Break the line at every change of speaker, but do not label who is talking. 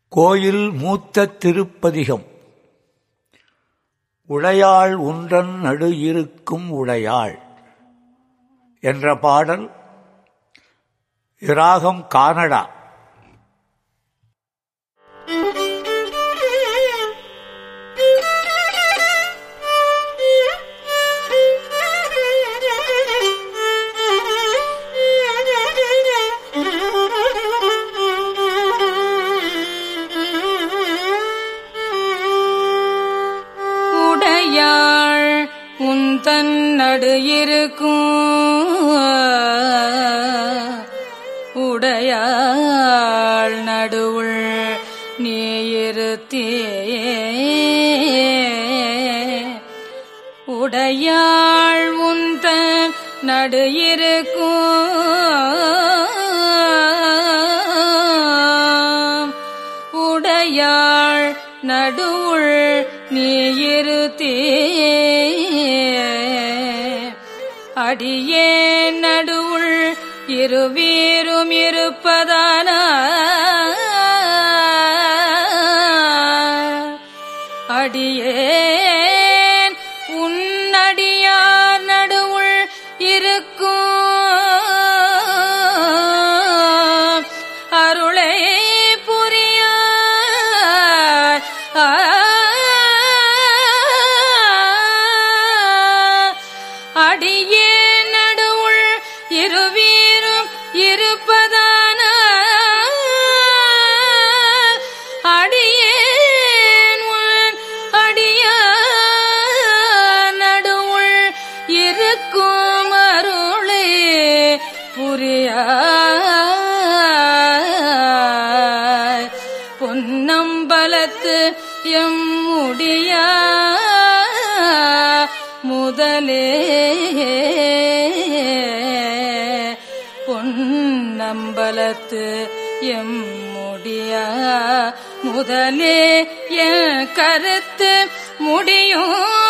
கோயில் மூத்த திருப்பதிகம் உடையாள் உன்றன் நடு இருக்கும் உடையாள் என்ற பாடல் இராகம் கானடா
உடையாள் உன் தன் நடு இருக்கும் உடையாள் நடுவுள் நீ இருத்தே உடையாள் உன் தன் நடு இருக்கும் உடையாள் நடுவுள் நீ இருத்தே அடியே நடுவுள் இருவீரும் இருப்பதான அடியேன் உன்னடியார் நடுவுள் இருக்கும் அருளை புரிய அடியே நடுவுள் இருவீரும் இருப்பதான அடியேன் உன் அடிய நடுவுள் இருக்கும் அருளே புரியாய் பொன்னம்பலத்து எம் முடிய முதலே பொன்னம்பலத்து எம் முடிய முதலே என் கருத்து முடியும்